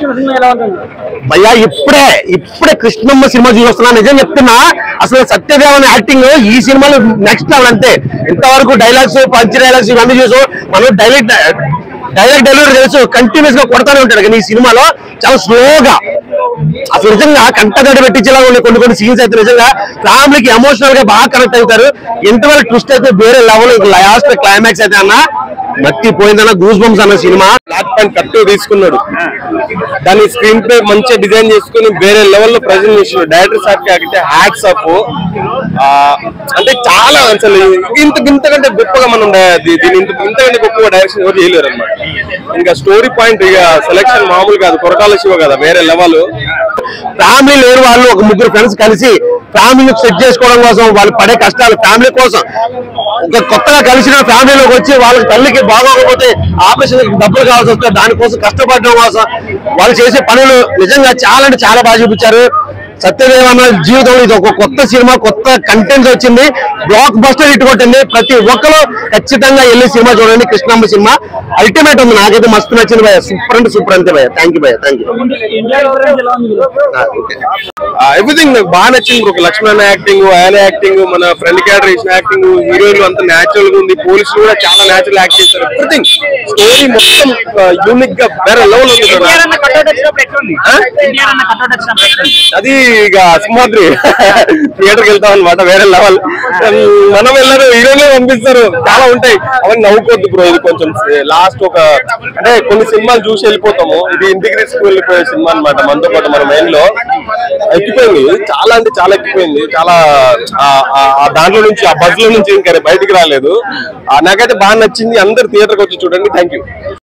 Krishna cinema ఎలా ఉంటుంది భయ్యా ఇప్పుడే ఇప్పుడే కృష్ణమ్మ సినిమా చూస్తున్నా నిజం చెప్తున్నా అసలు సత్యదేవన్ యాక్టింగ్ ఈ సినిమాలో నెక్స్ట్ లెవెల్ అంతే ఇంతవరకు డైలాగ్స్ పంచ్ డైలాగ్స్ ఇవన్నీ చూసు మనం డైరెక్ట్ డైరెక్ట్ డెలివరీ తెలుసు కంటిన్యూస్ గా కొడతానే ఉంటాడు కానీ ఈ సినిమాలో చాలా స్లోగా అసలు నిజంగా కంటగడ్డ పెట్టించేలాగా ఉండే కొన్ని కొన్ని సీన్స్ అయితే నిజంగా ఫ్యామిలీకి ఎమోషనల్ గా బాగా కనెక్ట్ అవుతారు ఎంతవరకు ట్విస్ట్ అయితే వేరే లెవెల్ లాస్ట్ క్లైమాక్స్ అయితే అన్న మట్టి పోయిందన్న గూస్ బంప్స్ అన్న సినిమా బ్లాక్ ప్యాంట్ కట్టు తీసుకున్నాడు దాని స్క్రీన్ ప్లే మంచిగా డిజైన్ చేసుకుని వేరే లెవెల్లో ప్రజెంట్ చేసిన డైరెక్టర్ సార్ కాకపోతే హ్యాట్స్ అప్ అంటే చాలా అసలు ఇంత ఇంతకంటే గొప్పగా మనం డా- దీ- దీని ఇంత ఇంతకంటే గొప్పగా డైరెక్షన్ ఎవరు చేయలేరు అనమాట ఇంకా స్టోరీ పాయింట్ ఇక సెలెక్షన్ మామూలు కాదు కొరకాల శివ కదా వేరే లెవెల్ ఫ్యామిలీ లేని వాళ్ళు ఒక ముగ్గురు ఫ్రెండ్స్ కలిసి ఫ్యామిలీ సెట్ చేసుకోవడం కోసం వాళ్ళు పడే కష్టాలు ఫ్యామిలీ కోసం ఒక కొత్తగా కలిసిన ఫ్యామిలీలోకి వచ్చి వాళ్ళ తల్లికి బాగోకపోతే ఆపరేషన్ డబ్బులు కావాల్సి వస్తే దానికోసం కష్టపడడం కోసం వాళ్ళు చేసే పనులు నిజంగా చాలా అంటే చాలా బాగా చూపించారు సత్యదేవన్న జీవితంలో ఇది ఒక కొత్త సినిమా కొత్త కంటెంట్ వచ్చింది బ్లాక్ బస్టర్ హిట్ కొట్టింది ప్రతి ఒక్కరు ఖచ్చితంగా వెళ్ళి సినిమా చూడండి కృష్ణమ్మ సినిమా అల్టిమేట్ ఉంది నాకైతే మస్తు నచ్చింది భయ సూపర్ అంటే సూపర్ అంతే భయ థ్యాంక్ యూ భయ థ్యాంక్ యూ ఎన్టీఆర్ గురించి ఎలా ఉంది ఎవ్రీథింగ్ నాకు బాగా నచ్చింది బ్రో లక్ష్మణ్ యాక్టింగ్ ఆయన యాక్టింగ్ మన ఫ్రెండ్ క్యారెక్టర్ చేసిన యాక్టింగ్ హీరోయిన్ అంత న్యాచురల్ గా ఉంది పోలీసులు కూడా చాలా న్యాచురల్ యాక్ట్ చేస్తారు ఎవ్రీథింగ్ స్టోరీ మొత్తం యూనిక్ గా వేరే లెవెల్ ఉంది bro. ఎన్టీఆర్ అన్న కట్అవుట్ వచ్చినప్పుడు ఎట్లుంది ఆ? ఎన్టీఆర్ అన్న కట్అవుట్ వచ్చినప్పుడు ఎట్లుంది అది ఇక సింహాద్రి థియేటర్కి వెళ్తాం అనమాట వేరే లెవెల్ మనం వెళ్ళరు హీరోనే పంపిస్తారు చాలా ఉంటాయి అవన్నీ నవ్వుకోవద్దు బ్రో ఇది కొంచెం లాస్ట్ ఒక అంటే కొన్ని సినిమాలు చూసి వెళ్ళిపోతాము ఇది ఇంటికి తీసుకు వెళ్ళిపోయే సినిమా అనమాట మనతో పాటు మన మైండ్ లో ఎక్కిపోయింది చాలా అంటే చాలా ఎక్కిపోయింది చాలా ఆ- ఆ- ఆ దాంట్లో నుంచి ఆ బజ్ లో నుంచి ఇంకా బయటికి రాలేదు ఆ, నాకైతే బాగా నచ్చింది అందరు థియేటర్కి వచ్చి చూడండి థ్యాంక్ యూ